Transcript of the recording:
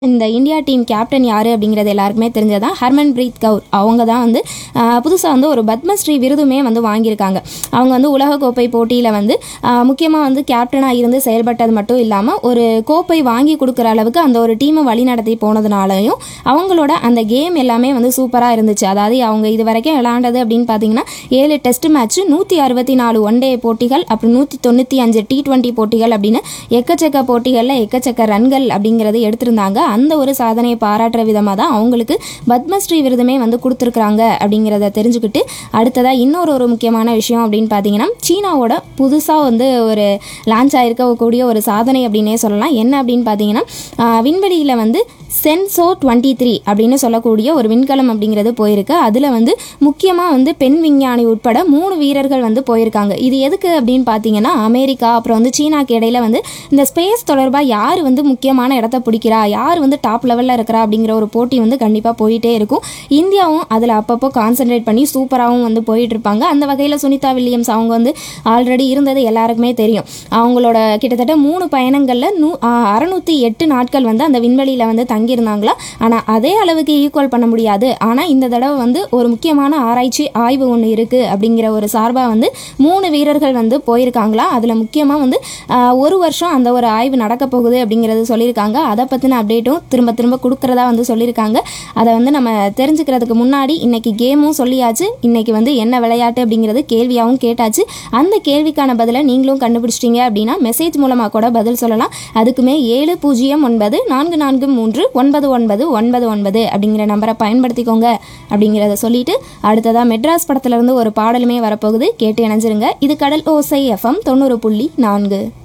இந்த India team captain யார் அப்படிங்கிறது எல்லாருக்குமே தெரிஞ்சதான் ஹர்மன் பிரீத் கவுர் அவங்க தான் வந்து புதுசாக வந்து ஒரு பத்மஸ்ரீ விருதுமே வந்து வாங்கியிருக்காங்க அவங்க வந்து உலகக்கோப்பை போட்டியில் வந்து முக்கியமாக வந்து கேப்டனாக இருந்து செயல்பட்டது மட்டும் இல்லாமல் ஒரு கோப்பை வாங்கி கொடுக்குற அளவுக்கு அந்த ஒரு டீமை வழிநடத்தி போனதுனாலையும் அவங்களோட அந்த கேம் எல்லாமே வந்து சூப்பராக இருந்துச்சு அதாவது அவங்க இது வரைக்கும் விளையாண்டது அப்படின்னு பார்த்தீங்கன்னா ஏழு டெஸ்ட் மேட்ச் நூற்றி அறுபத்தி நாலு ஒன் டே போட்டிகள் அப்புறம் நூற்றி தொண்ணூற்றி அஞ்சு டி டுவெண்ட்டி போட்டிகள் அப்படின்னு எக்கச்சக்க போட்டிகளில் எக்கச்சக்க ரன்கள் அப்படிங்கிறது எடுத்திருந்தாங்க அந்த ஒரு சாதனையை பாராட்டுற விதமாக தான் அவங்களுக்கு பத்மஸ்ரீ விருதுமே வந்து கொடுத்துருக்குறாங்க அப்படிங்கிறத தெரிஞ்சுக்கிட்டு அடுத்ததாக இன்னொரு ஒரு முக்கியமான விஷயம் அப்படின்னு பார்த்தீங்கன்னா சீனாவோட புதுசாக வந்து ஒரு லான்ச் ஆயிருக்கக்கூடிய ஒரு சாதனை அப்படின்னே சொல்லலாம் என்ன அப்படின்னு பார்த்தீங்கன்னா ஆஹ் விண்வெளியில் வந்து சென்சோ டுவெண்ட்டி த்ரீ அப்படின்னு சொல்லக்கூடிய ஒரு விண்கலம் அப்படிங்கிறது போயிருக்கு அதில் வந்து முக்கியமாக வந்து பெண் விஞ்ஞானி உட்பட மூணு வீரர்கள் வந்து போயிருக்காங்க இது எதுக்கு அப்படின்னு பார்த்தீங்கன்னா அமெரிக்கா அப்புறம் வந்து சீனாக்கு இடையில வந்து இந்த ஸ்பேஸ் தொடர்பாக யார் வந்து முக்கியமான இடத்த பிடிக்கிறா யார் வந்து டாப் லெவலில் இருக்கிறா அப்படிங்கிற ஒரு போட்டி வந்து கண்டிப்பாக போயிட்டே இருக்கும் இந்தியாவும் அதில் அப்பப்போ கான்சென்ட்ரேட் பண்ணி சூப்பராகவும் வந்து போயிட்டு இருப்பாங்க அந்த வகையில் சுனிதா வில்லியம்ஸ் அவங்க வந்து ஆல்ரெடி இருந்தது எல்லாருக்குமே தெரியும் அவங்களோட கிட்டத்தட்ட மூணு பயணங்களில் நூ அறநூற்றி எட்டு நாட்கள் வந்து அந்த விண்வெளியில் வந்து தங்கியிருந்தாங்களா ஆனால் அதே அளவுக்கு ஈக்குவல் பண்ண முடியாது ஆனால் இந்த தடவை வந்து ஒரு முக்கியமான ஆராய்ச்சி ஆய்வு ஒன்று இருக்குது அப்படிங்கிற ஒரு சார்பாக வந்து மூணு வீரர்கள் வந்து போயிருக்காங்களா அதில் முக்கியமாக வந்து ஆஹ், ஒரு வருஷம் அந்த ஒரு ஆய்வு நடக்க போகுது அப்படிங்கிறது சொல்லியிருக்காங்க அதை பற்றின அப்டேட்டும் திரும்ப திரும்ப கொடுக்குறதா வந்து சொல்லியிருக்காங்க அதை வந்து நம்ம தெரிஞ்சுக்கிறதுக்கு முன்னாடி இன்னைக்கு கேமும் சொல்லியாச்சு இன்னைக்கு வந்து என்ன விளையாட்டு அப்படிங்கிறது கேள்வியாகவும் கேட்டாச்சு அந்த கேள்விக்கான பதிலை நீங்களும் கண்டுபிடிச்சிட்டீங்க அப்படின்னா மெசேஜ் மூலமாக கூட பதில் சொல்லலாம் அதுக்குமே ஏழு பூஜ்ஜியம் ஒன்பது நான்கு நான்கு மூன்று ஒன்பது ஒன்பது ஒன்பது ஒன்பது அப்படிங்கிற நம்பரை பயன்படுத்திக்கோங்க அப்படிங்கிறத சொல்லிட்டு அடுத்ததாக மெட்ராஸ் படத்துல இருந்து ஒரு பாடலுமே வரப்போகுது கேட்டு இணைஞ்சிருங்க இது கடல் ஓசை எஃப்எம் தொண்ணூறு புள்ளி நான்கு